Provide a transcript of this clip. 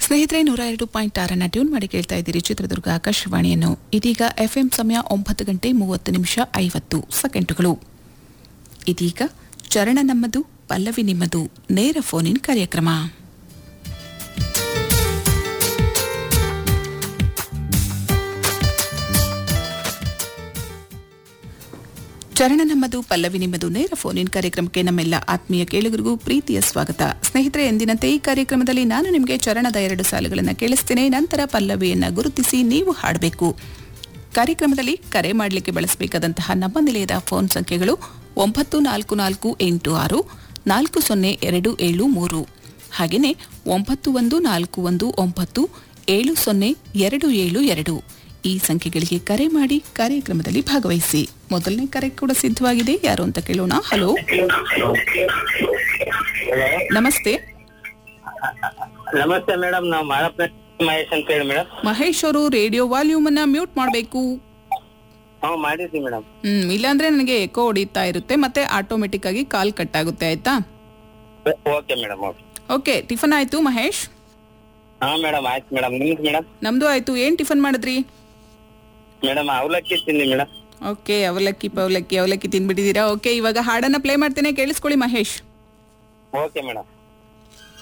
ಸ್ನೇಹಿತರೆ ನೂರ ಎರಡು ಪಾಯಿಂಟ್ ಆರನ್ನ ಟ್ಯೂನ್ ಮಾಡಿ ಕೇಳ್ತಾ ಇದ್ದೀರಿ ಚಿತ್ರದುರ್ಗ ಆಕಾಶವಾಣಿಯನ್ನು ಇದೀಗ ಎಫ್ಎಂ ಸಮಯ ಒಂಬತ್ತು ಗಂಟೆ ಮೂವತ್ತು ನಿಮಿಷ ಐವತ್ತು ಸೆಕೆಂಡುಗಳು ಇದೀಗ ಚರಣ ನಮ್ಮದು ಪಲ್ಲವಿ ನಿಮ್ಮದು ನೇರ ಫೋನ್ ಇನ್ ಕಾರ್ಯಕ್ರಮ ಚರಣ ನಮ್ಮದು ಪಲ್ಲವಿ ನಿಮ್ಮದು ನೇರ ಫೋನ್ ಇನ್ ಕಾರ್ಯಕ್ರಮಕ್ಕೆ ನಮ್ಮೆಲ್ಲ ಆತ್ಮೀಯ ಕೇಳುಗರಿಗೂ ಪ್ರೀತಿಯ ಸ್ವಾಗತ ಸ್ನೇಹಿತರೆ ಎಂದಿನಂತೆ ಈ ಕಾರ್ಯಕ್ರಮದಲ್ಲಿ ನಾನು ನಿಮಗೆ ಚರಣದ ಎರಡು ಸಾಲುಗಳನ್ನು ಕೇಳಿಸ್ತೇನೆ ನಂತರ ಪಲ್ಲವಿಯನ್ನ ಗುರುತಿಸಿ ನೀವು ಹಾಡಬೇಕು ಕಾರ್ಯಕ್ರಮದಲ್ಲಿ ಕರೆ ಮಾಡಲಿಕ್ಕೆ ಬಳಸಬೇಕಾದಂತಹ ನಮ್ಮ ನಿಲಯದ ಫೋನ್ ಸಂಖ್ಯೆಗಳು ಒಂಬತ್ತು ನಾಲ್ಕು ನಾಲ್ಕು ಎಂಟು ಆರು ನಾಲ್ಕು ಸೊನ್ನೆ ಎರಡು ಏಳು ಮೂರು ಹಾಗೆಯೇ ಒಂಬತ್ತು ಒಂದು ನಾಲ್ಕು ಒಂದು ಒಂಬತ್ತು ಏಳು ಸೊನ್ನೆ ಎರಡು ಏಳು ಎರಡು ಈ ಸಂಖ್ಯೆಗಳಿಗೆ ಕರೆ ಮಾಡಿ ಕಾರ್ಯಕ್ರಮದಲ್ಲಿ ಭಾಗವಹಿಸಿ ಮೊದಲನೇ ಕರೆ ಕೂಡ ಸಿದ್ಧವಾಗಿದೆ ಯಾರು ಅಂತ ಕೇಳೋಣ ಹಲೋ ನಮಸ್ತೆ ನಮಸ್ತೆ ಮೇಡಮ್ ನಾವು ಮಾಳಪ್ಪ ಮಹೇಶ್ ಅಂತ ಹೇಳಿ ಮೇಡಮ್ ಮಹೇಶ್ ಅವರು ರೇಡಿಯೋ ವಾಲ್ಯೂಮ್ ಅನ್ನ ಮ್ಯೂಟ್ ಮಾಡಬೇಕು ಹ್ಞೂ ಮಾಡಿದ್ವಿ ಮೇಡಮ್ ಹ್ಮ್ ಇಲ್ಲಾಂದ್ರೆ ನನಗೆ ಎಕೋ ಹೊಡಿತಾ ಇರುತ್ತೆ ಮತ್ತೆ ಆಟೋಮೆಟಿಕ್ ಆಗಿ ಕಾಲ್ ಕಟ್ ಆಗುತ್ತೆ ಆಯ್ತಾ okay madam okay okay tiffin ಆಯ್ತು ಮಹೇಶ್ ಹಾ ಮೇಡಮ್ ಆಯ್ತು ಮೇಡಮ್ ನಿಮ್ದು ಮೇಡಮ್ ನಮ್ದು ಆಯ್ತು ಏನ್ ಟಿಫನ್ ಮಾಡಿದ್ರಿ ಮೇಡಮ್ ಅವಲಕ್ಕಿ ತಿಂದಿ ಮೇಡಮ್ ಓಕೆ ಅವಲಕ್ಕಿ ಪವಲಕ್ಕಿ ಅವಲಕ್ಕಿ ತಿನ್ಬಿಟ್ಟಿದ್ದೀರಾ ಓಕೆ ಇವಾಗ ಹಾಡನ್ನ ಪ್ಲೇ ಮಾಡ್ತೇನೆ ಕೇಳಿಸ್ಕೊಳ್ಳಿ ಮಹೇಶ್ ಓಕೆ ಮೇಡಮ್